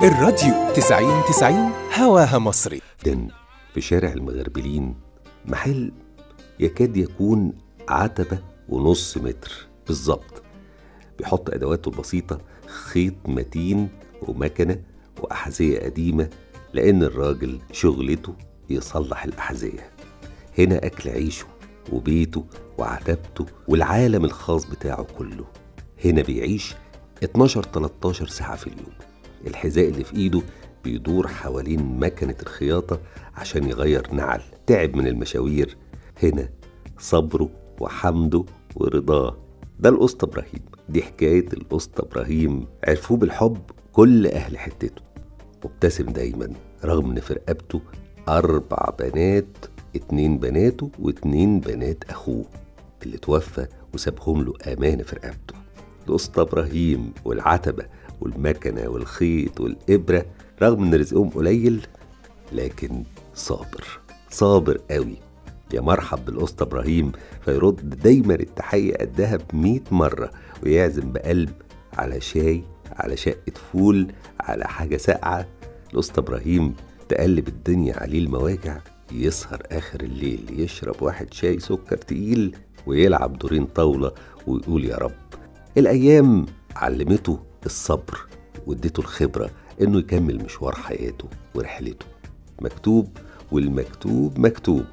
الراديو 90 90 هواها مصري جدا في شارع المغربلين محل يكاد يكون عتبة ونص متر بالظبط بيحط أدواته البسيطة خيط متين ومكنة وأحذية قديمة لأن الراجل شغلته يصلح الأحذية هنا أكل عيشه وبيته وعتبته والعالم الخاص بتاعه كله هنا بيعيش 12 13 ساعة في اليوم الحذاء اللي في ايده بيدور حوالين مكنة الخياطة عشان يغير نعل تعب من المشاوير هنا صبره وحمده ورضاه ده الأسطى إبراهيم دي حكاية الأسطى إبراهيم عرفوه بالحب كل أهل حتته مبتسم دايما رغم إن في رقبته أربع بنات اتنين بناته واتنين بنات أخوه اللي توفى وسابهم له أمانة في رقبته الأسطى إبراهيم والعتبة والمكنة والخيط والإبرة رغم إن رزقهم قليل لكن صابر صابر قوي يا مرحب بالأسطى إبراهيم فيرد دايما التحية قدها بمية مرة ويعزم بقلب على شاي على شقة فول على حاجة ساقعة الأسطى إبراهيم تقلب الدنيا عليه المواجع يسهر آخر الليل يشرب واحد شاي سكر تقيل ويلعب دورين طاولة ويقول يا رب الأيام علمته الصبر واديته الخبرة إنه يكمل مشوار حياته ورحلته مكتوب والمكتوب مكتوب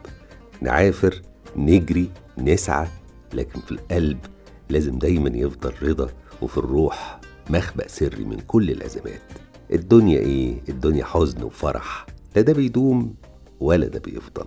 نعافر نجري نسعى لكن في القلب لازم دايما يفضل رضا وفي الروح مخبأ سري من كل الأزمات الدنيا إيه؟ الدنيا حزن وفرح لا ده بيدوم ولا ده بيفضل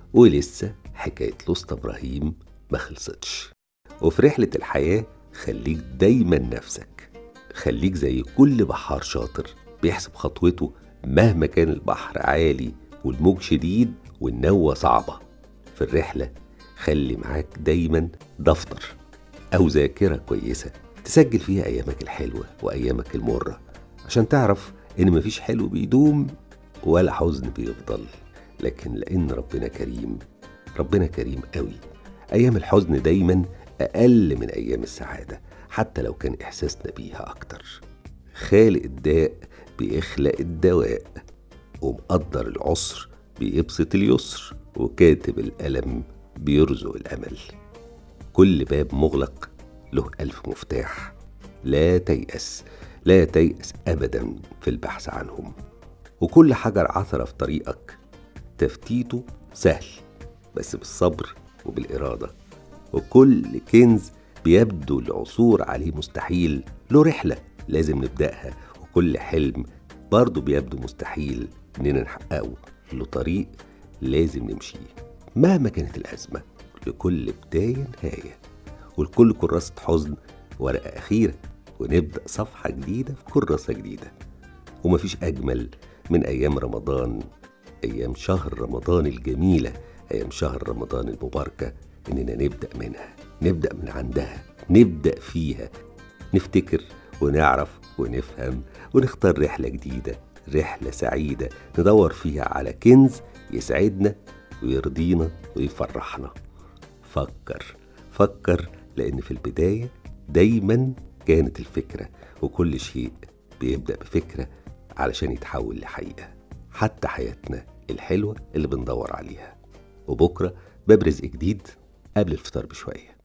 ولسه حكاية لوستا إبراهيم ما خلصتش وفي رحلة الحياة خليك دايما نفسك خليك زي كل بحار شاطر بيحسب خطوته مهما كان البحر عالي والموج شديد والنوة صعبة في الرحلة خلي معاك دايما دفتر أو ذاكرة كويسة تسجل فيها أيامك الحلوة وأيامك المرة عشان تعرف إن مفيش حلو بيدوم ولا حزن بيفضل لكن لأن ربنا كريم ربنا كريم قوي أيام الحزن دايما أقل من أيام السعادة حتى لو كان إحساسنا بيها أكتر خالق الداء بيخلق الدواء ومقدر العسر بيبسط اليسر وكاتب الألم بيرزق الأمل كل باب مغلق له ألف مفتاح لا تيأس لا تيأس أبدا في البحث عنهم وكل حجر عثرة في طريقك تفتيته سهل بس بالصبر وبالإرادة وكل كنز بيبدو العثور عليه مستحيل له رحلة لازم نبدأها وكل حلم برضه بيبدو مستحيل إننا نحققه له طريق لازم نمشيه مهما كانت الأزمة لكل بداية نهاية ولكل كراسة حزن ورقة أخيرة ونبدأ صفحة جديدة في كراسة جديدة ومفيش أجمل من أيام رمضان أيام شهر رمضان الجميلة أيام شهر رمضان المباركة إننا نبدأ منها نبدأ من عندها نبدأ فيها نفتكر ونعرف ونفهم ونختار رحلة جديدة رحلة سعيدة ندور فيها على كنز يسعدنا ويرضينا ويفرحنا فكر فكر لأن في البداية دايما كانت الفكرة وكل شيء بيبدأ بفكرة علشان يتحول لحقيقة حتى حياتنا الحلوة اللي بندور عليها وبكرة باب رزق جديد قبل الفطار بشوية